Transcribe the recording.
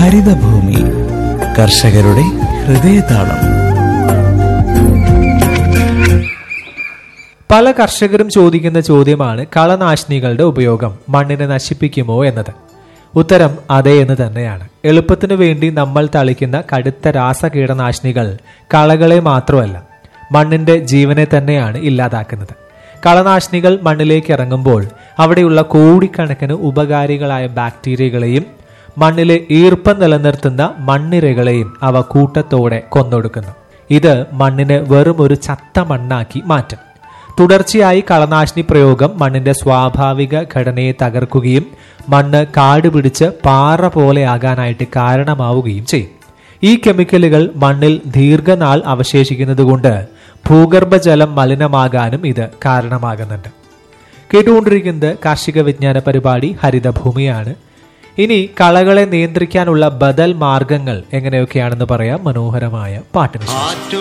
ഹരിതഭൂമി കർഷകരുടെ ഹൃദയതാളം പല കർഷകരും ചോദിക്കുന്ന ചോദ്യമാണ് കളനാശിനികളുടെ ഉപയോഗം മണ്ണിനെ നശിപ്പിക്കുമോ എന്നത് ഉത്തരം അതെ എന്ന് തന്നെയാണ് എളുപ്പത്തിനു വേണ്ടി നമ്മൾ തളിക്കുന്ന കടുത്ത രാസകീടനാശിനികൾ കളകളെ മാത്രമല്ല മണ്ണിന്റെ ജീവനെ തന്നെയാണ് ഇല്ലാതാക്കുന്നത് കളനാശിനികൾ മണ്ണിലേക്ക് ഇറങ്ങുമ്പോൾ അവിടെയുള്ള കോടിക്കണക്കിന് ഉപകാരികളായ ബാക്ടീരിയകളെയും മണ്ണിലെ ഈർപ്പം നിലനിർത്തുന്ന മണ്ണിരകളെയും അവ കൂട്ടത്തോടെ കൊന്നൊടുക്കുന്നു ഇത് മണ്ണിനെ വെറും ഒരു ചത്ത മണ്ണാക്കി മാറ്റും തുടർച്ചയായി കളനാശിനി പ്രയോഗം മണ്ണിന്റെ സ്വാഭാവിക ഘടനയെ തകർക്കുകയും മണ്ണ് കാട് പിടിച്ച് പാറ പോലെയാകാനായിട്ട് കാരണമാവുകയും ചെയ്യും ഈ കെമിക്കലുകൾ മണ്ണിൽ ദീർഘനാൾ അവശേഷിക്കുന്നതുകൊണ്ട് ഭൂഗർഭജലം മലിനമാകാനും ഇത് കാരണമാകുന്നുണ്ട് കേട്ടുകൊണ്ടിരിക്കുന്നത് കാർഷിക വിജ്ഞാന പരിപാടി ഹരിതഭൂമിയാണ് ഇനി കളകളെ നിയന്ത്രിക്കാനുള്ള ബദൽ മാർഗങ്ങൾ എങ്ങനെയൊക്കെയാണെന്ന് പറയാം മനോഹരമായ പാട്ടിന് ശേഷം